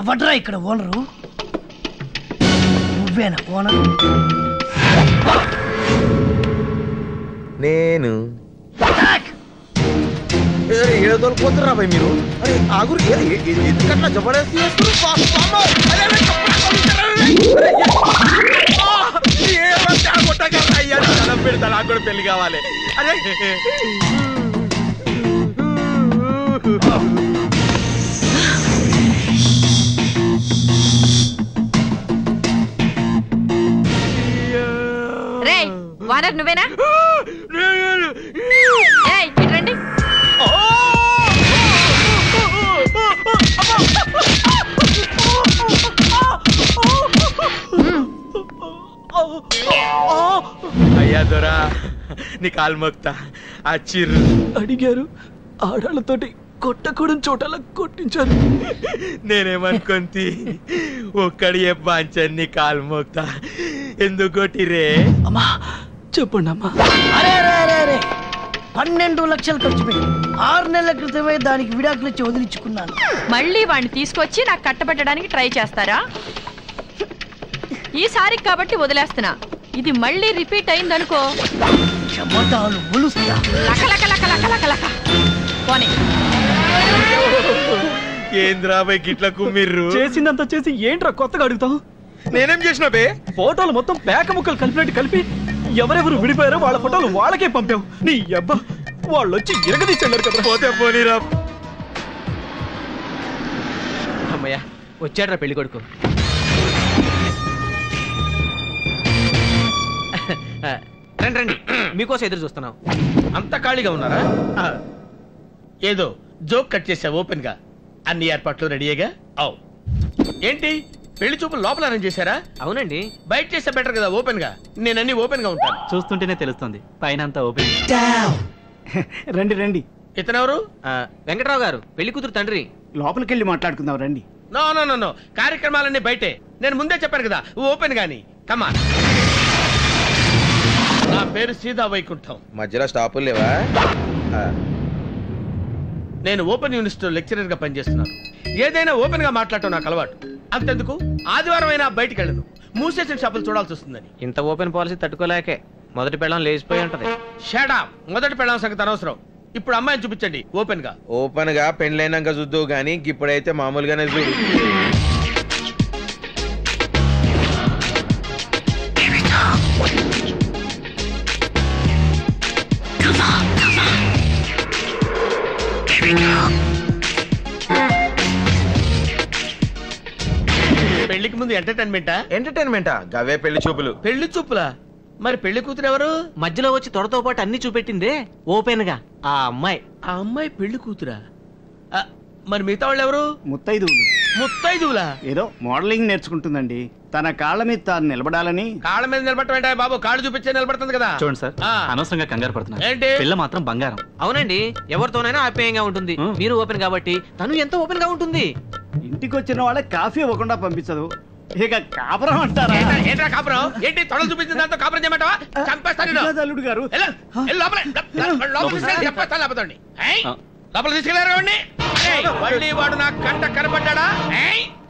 ఎవడ్రా ఇక్కడ ఓనరు నువ్వేనా ఓనర్ నేను ఏదో తోలుకుపోతున్నా బాయ్ మీరు అరే ఆగురు ఏ- ఏ- ఏ- ఎందుకట్లా జబర్దస్త్ చేస్తున్నారు? పా- పామో! అరే, అరే, కప్పలా కొడుతున్నారు, అరే, అరే, ఏ- ఆ! ఏమంటే ఆ కొట్టగలరా? అయ్యా, దండం పెడతా, నాకు కూడా పెళ్లి కావాలి అరే రే వానర్ నువ్వేనా ఏయ్, ఇటు రండి అయ్యా దొరా నీ కాలు మొక్తా ఆ చిర్రు అడిగారు ఆడాళ్ళతోటి కొట్టకూడని చోటలా కొట్టించారు నేనేమనుకుంది ఒక్కడి చెప్పాంచని నీ కాలు మోక్తా ఎందుకు కొట్టిరే అమ్మా చెప్పండి అమ్మా అరే అరే అరే అరే పన్నెండు లక్షలు ఖర్చు పెట్టి ఆరు నెలల క్రితమే దానికి విడాకులు ఇచ్చి వదిలించుకున్నాను మళ్ళీ వాడిని తీసుకొచ్చి నాకు కట్టబెట్టడానికి ట్రై చేస్తారా ఈసారి కాబట్టి వదిలేస్తున్నా ఇది మళ్ళీ రిపీట్ అయిందనుకో చెమటాలు ఒలుస్తా లక లక లక లక లక లక పోనీ ఏంద్రాబాయ్ గిట్ల కుమ్మిర్రు చేసిందంతా చేసి ఏంట్రా కొత్తగా అడుగుతాం నేనేం చేసిన బే ఫోటోలు మొత్తం పేక ముక్కలు కలిపినట్టు కలిపి ఎవరెవరు విడిపోయారో వాళ్ళ ఫోటోలు వాళ్ళకే పంపాం నీ అబ్బా వాళ్ళు వచ్చి ఇరగదీసన్నారు కదా పోతే పోనీరా అమ్మయ్య వచ్చాడ్రా పెళ్లి కొడుకు రండి రండి మీకోసం ఎదురు చూస్తున్నాం అంత ఖాళీగా ఉన్నారా ఆ. ఏదో జోక్ కట్ చేసా ఓపెన్ గా అన్ని ఏర్పాట్లు రెడీగా అవు ఏంటి పెళ్లి చూపులు లోపల అరేంజ్ చేశారా అవునండి బయట చేస్తే బెటర్ కదా ఓపెన్ గా నేను అన్ని ఓపెన్ గా ఉంటాను చూస్తుంటేనే తెలుస్తుంది పైన అంతా ఓపెన్ రండి రండి ఇతనెవరు ఆ, వెంకట్రావు గారు పెళ్లి కూతురు తండ్రి లోపలికి వెళ్ళి మాట్లాడుకుందాం రండి నో నో నో నో కార్యక్రమాలన్నీ బయటే నేను ముందే చెప్పాను కదా ఓపెన్ గాని కమా నా పేరు సీతా వైకుంఠం మధ్యలో స్టాపులు లేవా నేను ఓపెన్ యూనివర్సిటీలో లెక్చరర్ గా పనిచేస్తున్నాను ఏదైనా ఓపెన్ గా మాట్లాడటం నాకు అలవాటు అంతెందుకు ఆదివారం అయినా బయటికి వెళ్ళను మూసేసిన షాపులు చూడాల్సి వస్తుందని ఇంత ఓపెన్ పాలసీ తట్టుకోలేకే మొదటి పెళ్ళం లేచిపోయి ఉంటది షేడా మొదటి పెళ్ళాం సంగతి అనవసరం ఇప్పుడు అమ్మాయిని చూపించండి ఓపెన్ గా ఓపెన్ గా పెండ్లైనాక చూద్దావు గానీ ఇప్పుడైతే మామూలుగానే చూడు పెళ్లికి ముందు ఎంటర్టైన్మెంటా ఎంటర్టైన్మెంటా గవే పెళ్లి చూపులు పెళ్లి చూపులా మరి పెళ్లి కూతురు ఎవరు మధ్యలో వచ్చి త్వరతో పాటు అన్ని చూపెట్టిందే ఓపెన్ గా ఆ అమ్మాయి ఆ అమ్మాయి పెళ్లి కూతురా ఆ, మరి మిగతా వాళ్ళు ఎవరు ముత్తైదువులు ముత్తైదువులా ఏదో మోడలింగ్ నేర్చుకుంటుందండి తన కాళ్ళ మీద తాను నిలబడాలని కాళ్ళ మీద నిలబడటం ఏంటా బాబు కాళ్ళు చూపించే నిలబడుతుంది కదా చూడండి సార్ ఆ. అనవసరంగా కంగారు పడుతున్నారు ఏంటి? పిల్ల మాత్రం బంగారం అవునండి ఎవరితోనైనా ఆప్యాయంగా ఉంటుంది ఉం. మీరు ఓపెన్ కాబట్టి తను ఎంతో ఓపెన్ గా ఉంటుంది ఇంటికి వచ్చిన వాళ్ళకి కాఫీ ఇవ్వకుండా పంపించదు ఇక కాపురం అంటారా ఏంట్రా- ఏంట్రా కాపురం ఏంటి తొడలు చూపించిన దాంతో కాపురం చేయమంటావా చంపేస్తాను నిన్ను. అది కాదు అల్లుడు గారు వెళ్ళు, వెళ్ళు లోపల, లోపల లోపల తీసుకెళ్ళి చంపేస్తాను లేకపోతే. ఏయ్? ఆ. లోపల తీసుకెళ్ళారు వాడిని? ఏయ్, మళ్ళీ వాడు నా కంట కనపడ్డా